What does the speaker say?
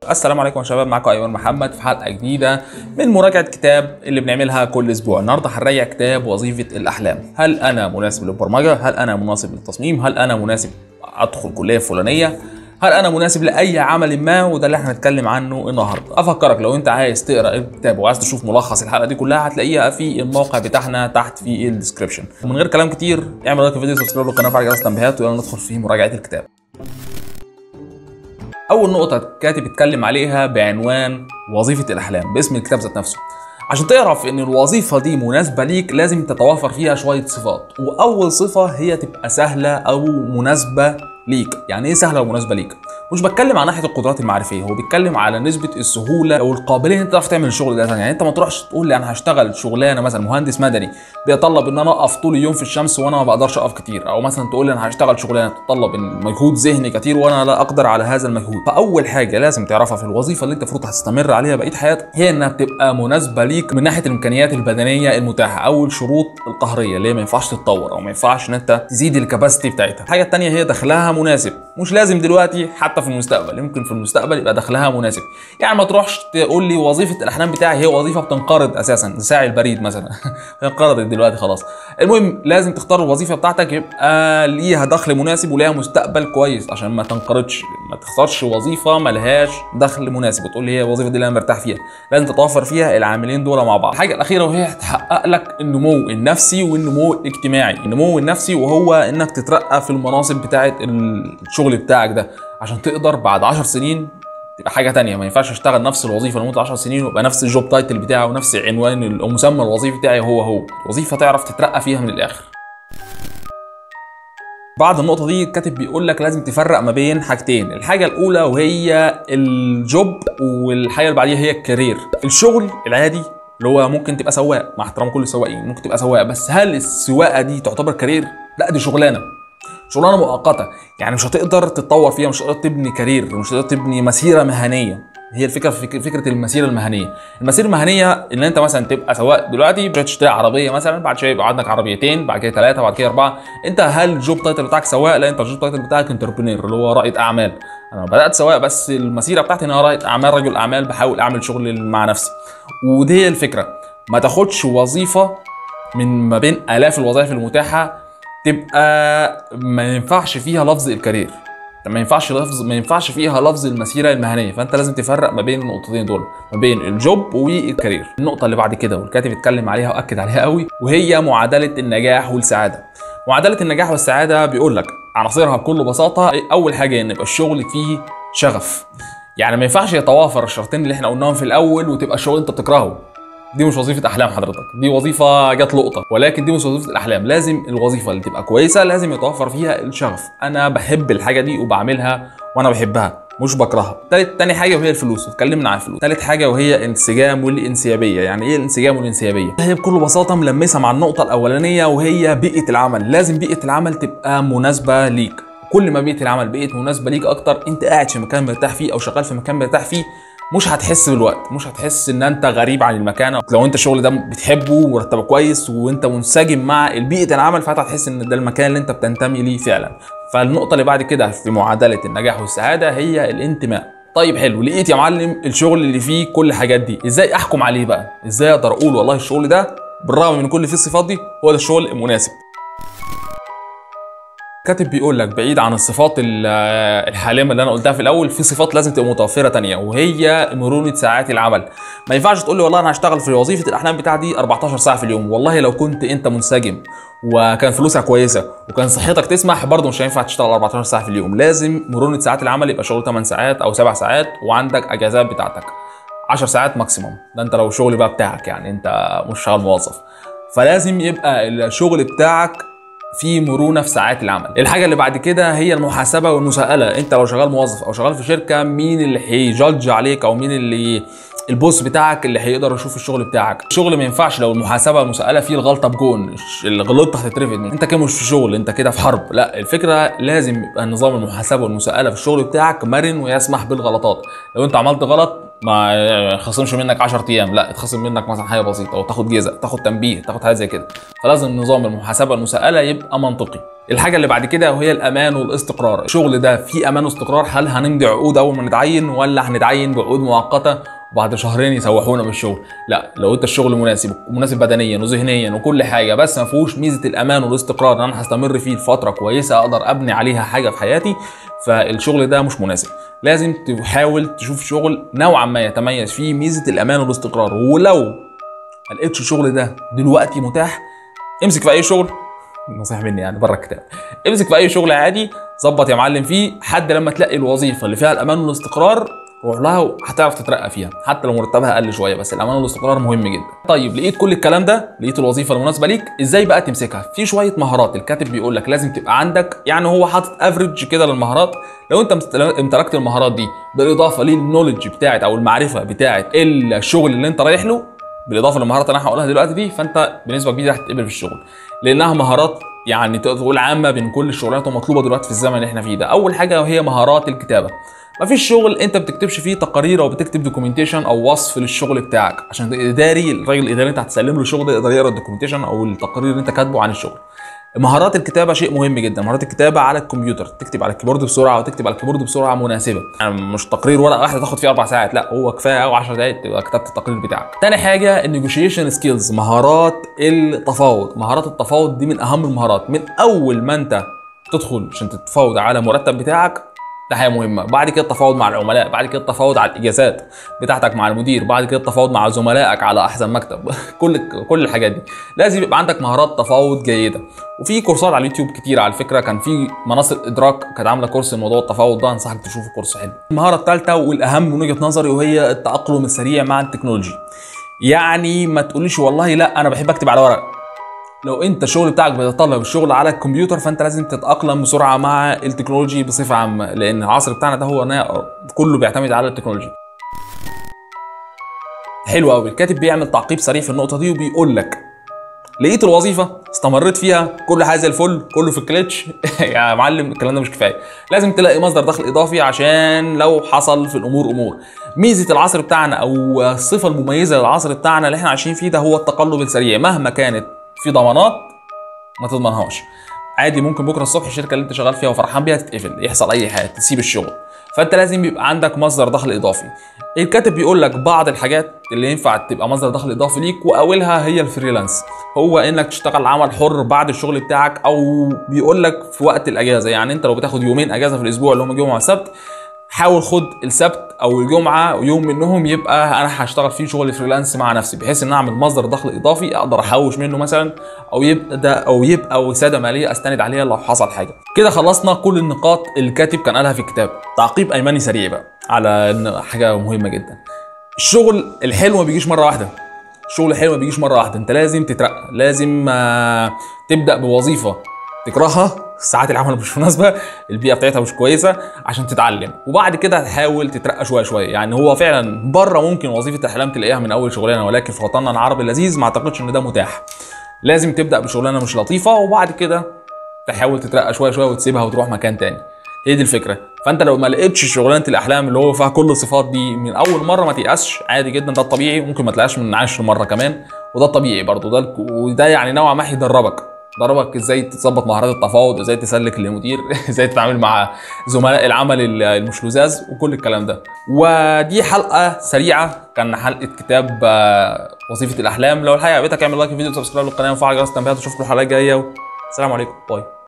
السلام عليكم يا شباب معاكم ايمن محمد في حلقه جديده من مراجعه كتاب اللي بنعملها كل اسبوع النهارده هنراجع كتاب وظيفه الاحلام هل انا مناسب للبرمجه هل انا مناسب للتصميم هل انا مناسب ادخل كليه فلانيه هل انا مناسب لاي عمل ما وده اللي احنا هنتكلم عنه النهارده افكرك لو انت عايز تقرا الكتاب وعايز تشوف ملخص الحلقه دي كلها هتلاقيها في الموقع بتاعنا تحت في الديسكربشن ومن غير كلام كتير اعمل لايك الفيديو سبسكرايب للقناه وفعل جرس التنبيهات ويلا ندخل في مراجعه الكتاب اول نقطه الكاتب اتكلم عليها بعنوان وظيفه الاحلام باسم الكتاب ذات نفسه عشان تعرف ان الوظيفه دي مناسبه ليك لازم تتوافر فيها شويه صفات واول صفه هي تبقى سهله او مناسبه ليك يعني ايه سهله ومناسبه ليك مش بتكلم عن ناحيه القدرات المعرفيه هو بيتكلم على نسبه السهوله او القابليه ان انت تعرف تعمل الشغل ده يعني انت ما تروحش تقول لي انا هشتغل شغلانه مثلا مهندس مدني بيتطلب ان انا اقف طول اليوم في الشمس وانا ما بقدرش اقف كتير او مثلا تقول لي انا هشتغل شغلانه تتطلب مجهود ذهني كتير وانا لا اقدر على هذا المجهود فاول حاجه لازم تعرفها في الوظيفه اللي انت المفروض هتستمر عليها بقيه حياتك هي انها بتبقى مناسبه ليك من ناحيه الامكانيات البدنيه المتاحه او الشروط القهريه اللي هي ما ينفعش تتطور او ما ينفعش ان انت تزيد الكباسيتي بتاعتها الحاجه الثانيه هي دخلها مناسب مش لازم دلوقتي حتى في المستقبل يمكن في المستقبل يبقى دخلها مناسب يعني ما تروحش تقول لي وظيفه الاحلام بتاعي هي وظيفه بتنقرض اساسا ساعي البريد مثلا انقرضت دلوقتي خلاص المهم لازم تختار الوظيفه بتاعتك يبقى ليها دخل مناسب وليها مستقبل كويس عشان ما تنقرضش ما تختارش وظيفه ملهاش دخل مناسب وتقول لي هي الوظيفه دي اللي انا مرتاح فيها لازم تتوفر فيها العاملين دول مع بعض الحاجه الاخيره وهي هتحقق لك النمو النفسي والنمو الاجتماعي النمو النفسي وهو انك تترقى في المناصب بتاعه الشغل بتاعك ده عشان تقدر بعد 10 سنين تبقى حاجه تانية ما ينفعش اشتغل نفس الوظيفه لمده 10 سنين ويبقى نفس الجوب تايتل بتاعي ونفس عنوان او مسمى الوظيفي بتاعي هو هو وظيفه تعرف تترقى فيها من الاخر بعد النقطه دي الكاتب بيقول لك لازم تفرق ما بين حاجتين الحاجه الاولى وهي الجوب والحاجه اللي بعديها هي الكارير الشغل العادي اللي هو ممكن تبقى سواق مع احترام كل السواقين ممكن تبقى سواق بس هل السواقه دي تعتبر كارير لا دي شغلانه شغلانه مؤقته يعني مش هتقدر تتطور فيها مش هتقدر تبني كارير مش هتقدر تبني مسيره مهنيه هي الفكره في فكره المسيره المهنيه المسيره المهنيه ان انت مثلا تبقى سواق دلوقتي تشتري عربيه مثلا بعد شويه يبقى عندك عربيتين بعد كده ثلاثه بعد كده اربعه انت هل الجوب تايتل بتاعك سواق لا انت الجوب تايتل بتاعك انتربرينور اللي هو رائد اعمال انا بدات سواق بس المسيره بتاعتي ان انا رائد اعمال رجل اعمال بحاول اعمل شغل مع نفسي ودي هي الفكره ما تاخدش وظيفه من ما بين الاف الوظائف المتاحه تبقى ما ينفعش فيها لفظ الكارير ما ينفعش لفظ ما ينفعش فيها لفظ المسيره المهنيه فانت لازم تفرق ما بين النقطتين دول ما بين الجوب والكارير النقطه اللي بعد كده والكاتب اتكلم عليها واكد عليها قوي وهي معادله النجاح والسعاده معادله النجاح والسعاده بيقول لك عناصرها بكل بساطه اول حاجه ان يبقى الشغل فيه شغف يعني ما ينفعش يتوافر الشرطين اللي احنا قلناهم في الاول وتبقى الشغل انت بتكرهه دي مش وظيفه احلام حضرتك دي وظيفه جت لقطه ولكن دي مش وظيفه الاحلام لازم الوظيفه اللي تبقى كويسه لازم يتوفر فيها الشغف انا بحب الحاجه دي وبعملها وانا بحبها مش بكرهها تالت تاني حاجه وهي الفلوس اتكلمنا عن الفلوس تالت حاجه وهي الانسجام والانسيابيه يعني ايه الانسجام والانسيابيه هي بكل بساطه ملمسه مع النقطه الاولانيه وهي بيئه العمل لازم بيئه العمل تبقى مناسبه ليك كل ما بيئه العمل بقت مناسبه ليك اكتر انت قاعد في مكان مرتاح فيه او شغال في مكان مرتاح فيه مش هتحس بالوقت مش هتحس ان انت غريب عن المكان لو انت الشغل ده بتحبه ومرتبه كويس وانت منسجم مع بيئه العمل فانت هتحس ان ده المكان اللي انت بتنتمي ليه فعلا فالنقطه اللي بعد كده في معادله النجاح والسعاده هي الانتماء طيب حلو لقيت يا معلم الشغل اللي فيه كل الحاجات دي ازاي احكم عليه بقى ازاي اقدر اقول والله الشغل ده بالرغم من كل فيه الصفات دي هو ده الشغل المناسب كاتب بيقول لك بعيد عن الصفات الحالمه اللي انا قلتها في الاول في صفات لازم تبقى متوفره تانية وهي مرونه ساعات العمل ما ينفعش تقول لي والله انا هشتغل في وظيفه الاحلام بتاعتي دي 14 ساعه في اليوم والله لو كنت انت منسجم وكان فلوسها كويسه وكان صحتك تسمح برضه مش هينفع تشتغل 14 ساعه في اليوم لازم مرونه ساعات العمل يبقى شغل 8 ساعات او 7 ساعات وعندك اجازات بتاعتك 10 ساعات ماكسيموم ده انت لو الشغل بقى بتاعك يعني انت مش شغال موظف فلازم يبقى الشغل بتاعك في مرونه في ساعات العمل الحاجه اللي بعد كده هي المحاسبه والمساءله انت لو شغال موظف او شغال في شركه مين اللي هيجادج عليك او مين اللي البوس بتاعك اللي هيقدر يشوف الشغل بتاعك الشغل ما ينفعش لو المحاسبه والمساءله فيه الغلطه بجون اللي غلطت هتترفد منك انت كده مش في شغل انت كده في حرب لا الفكره لازم يبقى نظام المحاسبه والمساءله في الشغل بتاعك مرن ويسمح بالغلطات لو انت عملت غلط ما خصمش منك 10 ايام لا اتخصم منك مثلا حاجه بسيطه او تاخد جزء تاخد تنبيه تاخد حاجه زي كده فلازم نظام المحاسبه المساءله يبقى منطقي الحاجه اللي بعد كده وهي الامان والاستقرار الشغل ده فيه امان واستقرار هل هنمضي عقود اول ما نتعين ولا هنتعين بعقود مؤقته وبعد شهرين يسوحونا بالشغل لا لو انت الشغل مناسب مناسب بدنيا وذهنيا وكل حاجه بس ما فيهوش ميزه الامان والاستقرار ان انا هستمر فيه لفتره كويسه اقدر ابني عليها حاجه في حياتي فالشغل ده مش مناسب لازم تحاول تشوف شغل نوعا ما يتميز فيه ميزه الامان والاستقرار ولو ما لقيتش الشغل ده دلوقتي متاح امسك في اي شغل نصيحه مني يعني بره الكتاب امسك في اي شغل عادي ظبط يا معلم فيه لحد لما تلاقي الوظيفه اللي فيها الامان والاستقرار روح لها وهتعرف تترقى فيها حتى لو مرتبها اقل شويه بس الامان والاستقرار مهم جدا طيب لقيت كل الكلام ده لقيت الوظيفه المناسبه ليك ازاي بقى تمسكها في شويه مهارات الكاتب بيقول لك لازم تبقى عندك يعني هو حاطط افريج كده للمهارات لو انت امتلكت المهارات دي بالاضافه للنولج بتاعت او المعرفه بتاعت الشغل اللي انت رايح له بالاضافه للمهارات اللي انا هقولها دلوقتي دي فانت بنسبه كبيره هتتقبل في الشغل لانها مهارات يعني تقدر تقول عامه بين كل الشغلانات ومطلوبه دلوقتي في الزمن اللي احنا فيه ده اول حاجه وهي مهارات الكتابه مفيش شغل انت بتكتبش فيه تقارير او بتكتب دوكيومنتيشن او وصف للشغل بتاعك عشان الاداري الراجل الاداري اللي انت هتسلم له الشغل ده يقدر يقرا الدوكيومنتيشن او التقارير اللي انت كاتبه عن الشغل مهارات الكتابه شيء مهم جدا مهارات الكتابه على الكمبيوتر تكتب على الكيبورد بسرعه وتكتب على الكيبورد بسرعه مناسبه يعني مش تقرير ورقه واحده تاخد فيه اربع ساعات لا هو كفايه او 10 دقائق تبقى كتبت التقرير بتاعك تاني حاجه النيجوشيشن سكيلز مهارات التفاوض مهارات التفاوض دي من اهم المهارات من اول ما انت تدخل عشان تتفاوض على مرتب بتاعك ده حاجه مهمه بعد كده التفاوض مع العملاء بعد كده التفاوض على الاجازات بتاعتك مع المدير بعد كده التفاوض مع زملائك على احسن مكتب كل كل الحاجات دي لازم يبقى عندك مهارات تفاوض جيده وفي كورسات على اليوتيوب كتير على فكره كان في منصه ادراك كانت عامله كورس موضوع التفاوض ده انصحك تشوفه كورس حلو المهاره الثالثه والاهم من وجهه نظري وهي التاقلم السريع مع التكنولوجي يعني ما تقوليش والله لا انا بحب اكتب على ورق لو انت الشغل بتاعك بيتطلب الشغل على الكمبيوتر فانت لازم تتاقلم بسرعه مع التكنولوجي بصفه عامه لان العصر بتاعنا ده هو كله بيعتمد على التكنولوجي حلو قوي الكاتب بيعمل تعقيب سريع في النقطه دي وبيقول لك لقيت الوظيفه استمريت فيها كل حاجه زي الفل كله في الكليتش يا معلم الكلام ده مش كفايه لازم تلاقي مصدر دخل اضافي عشان لو حصل في الامور امور ميزه العصر بتاعنا او الصفه المميزه للعصر بتاعنا اللي احنا عايشين فيه ده هو التقلب السريع مهما كانت في ضمانات ما تضمنهاش عادي ممكن بكره الصبح الشركه اللي انت شغال فيها وفرحان بيها تتقفل يحصل اي حاجه تسيب الشغل فانت لازم يبقى عندك مصدر دخل اضافي الكاتب بيقول لك بعض الحاجات اللي ينفع تبقى مصدر دخل اضافي ليك واولها هي الفريلانس هو انك تشتغل عمل حر بعد الشغل بتاعك او بيقول لك في وقت الاجازه يعني انت لو بتاخد يومين اجازه في الاسبوع اللي هم الجمعه والسبت حاول خد السبت او الجمعه ويوم منهم يبقى انا هشتغل فيه شغل فريلانس مع نفسي بحيث ان اعمل مصدر دخل اضافي اقدر احوش منه مثلا او يبقى ده او يبقى وساده ماليه استند عليها لو حصل حاجه كده خلصنا كل النقاط اللي الكاتب كان قالها في الكتاب تعقيب ايماني سريع بقى على حاجه مهمه جدا الشغل الحلو ما بيجيش مره واحده الشغل الحلو ما بيجيش مره واحده انت لازم تترقى لازم تبدا بوظيفه تكرهها ساعات العمل مش مناسبه البيئه بتاعتها مش كويسه عشان تتعلم وبعد كده هتحاول تترقى شويه شويه يعني هو فعلا بره ممكن وظيفه الاحلام تلاقيها من اول شغلانه ولكن في وطننا العربي اللذيذ ما اعتقدش ان ده متاح لازم تبدا بشغلانه مش لطيفه وبعد كده تحاول تترقى شويه شويه وتسيبها وتروح مكان تاني هي دي الفكره فانت لو ما لقيتش شغلانه الاحلام اللي هو فيها كل الصفات دي من اول مره ما تيأسش عادي جدا ده الطبيعي ممكن ما تلاقيش من عشر مره كمان وده الطبيعي برضه ده وده يعني نوعا ما هيدربك دربك ازاي تظبط مهارات التفاوض ازاي تسلك للمدير ازاي تتعامل مع زملاء العمل المش لزاز وكل الكلام ده ودي حلقه سريعه كان حلقه كتاب وظيفه الاحلام لو الحلقه عجبتك اعمل لايك الفيديو سبسكرايب للقناه وفعل جرس التنبيهات واشوفكم الحلقه الجايه والسلام عليكم باي